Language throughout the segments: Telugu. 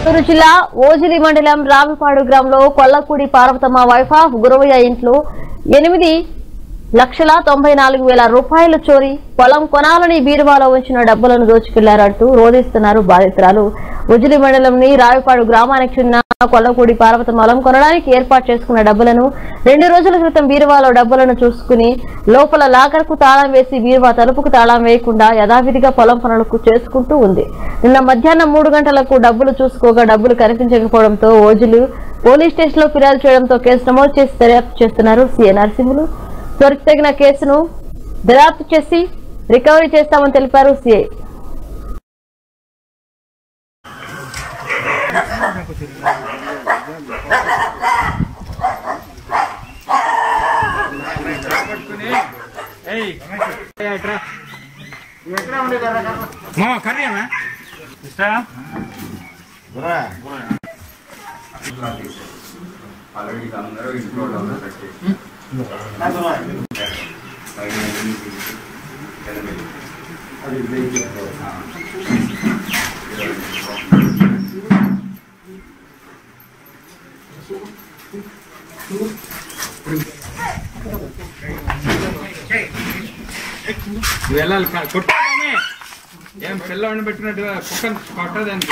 చిత్తూరు జిల్లా ఓజిలి మండలం రావిపాడు గ్రామంలో కొల్లకూడి పార్వతమ్మ వైఫ్ ఆఫ్ గురవయ్య ఇంట్లో ఎనిమిది లక్షల తొంభై నాలుగు వేల రూపాయలు చోరీ పొలం కొనాలని బీరువాలో ఉంచిన డబ్బులను దోచుకెళ్లారంటూ రోధిస్తున్నారు బాధితురాలు ఉజిలి మండలంని రావిపాడు గ్రామానికి చెందిన కొల్లకూడి పార్వతమ్మ పొలం కొనడానికి ఏర్పాటు చేసుకున్న డబ్బులను రెండు రోజుల క్రితం బీరువాలో డబ్బులను చూసుకుని లోపల లాకర్కు తాళం వేసి బీరువా తలుపుకు తాళం వేయకుండా యథావిధిగా పొలం పనులకు చేసుకుంటూ ఉంది నిన్న మధ్యాహ్నం మూడు గంటలకు డబ్బులు చూసుకోగా డబ్బులు కనిపించకపోవడంతో ఓజులు పోలీస్ స్టేషన్ లో ఫిర్యాదు చేయడంతో కేసు నమోదు చేసి దర్యాప్తు చేస్తున్నారు సీఎం నరసింహులు త్వరికి తగిన కేసును దర్యాప్తు చేసి రికవరీ చేస్తామని తెలిపారు సీఐ మా కర్రీ అమ్మా ఇష్టా నువ్వు వెళ్ళాలి కా- కొట్టానే ఏం పిల్ల వండబెట్టినట్టుగా కుక్కను కొట్టదానికి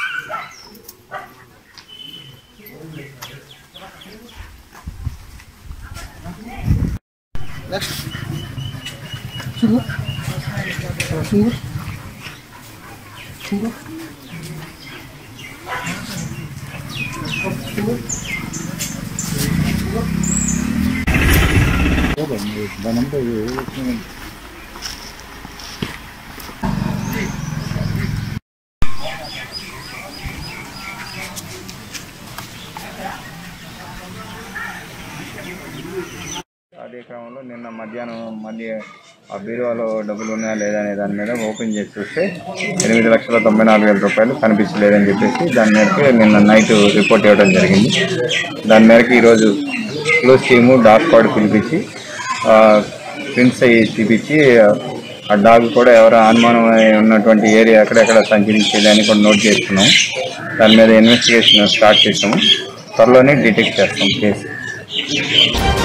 అదే క్రమంలో నిన్న మధ్యాహ్నం మళ్ళీ ఆ బీరువాలో డబ్బులు ఉన్నాయా లేదా అనే దాని మీద ఓపెన్ చేసి చూస్తే ఎనిమిది లక్షల తొంభై నాలుగు వేల రూపాయలు కనిపించలేదని చెప్పేసి దాని మేరకు నిన్న నైట్ రిపోర్ట్ ఇవ్వడం జరిగింది దాని మేరకు ఈరోజు క్లోజ్ టీము డాగ్ స్క్వాడ్ పిలిపించి ప్రిన్స్ అయ్యి చూపించి ఆ డాగ్ కూడా ఎవరో అనుమానం ఉన్నటువంటి ఏరియా ఎక్కడెక్కడ సంచరించేది అని కూడా నోట్ చేసుకున్నాం దాని మీద ఇన్వెస్టిగేషన్ స్టార్ట్ చేసాము త్వరలోనే డిటెక్ట్ చేస్తాం కేసు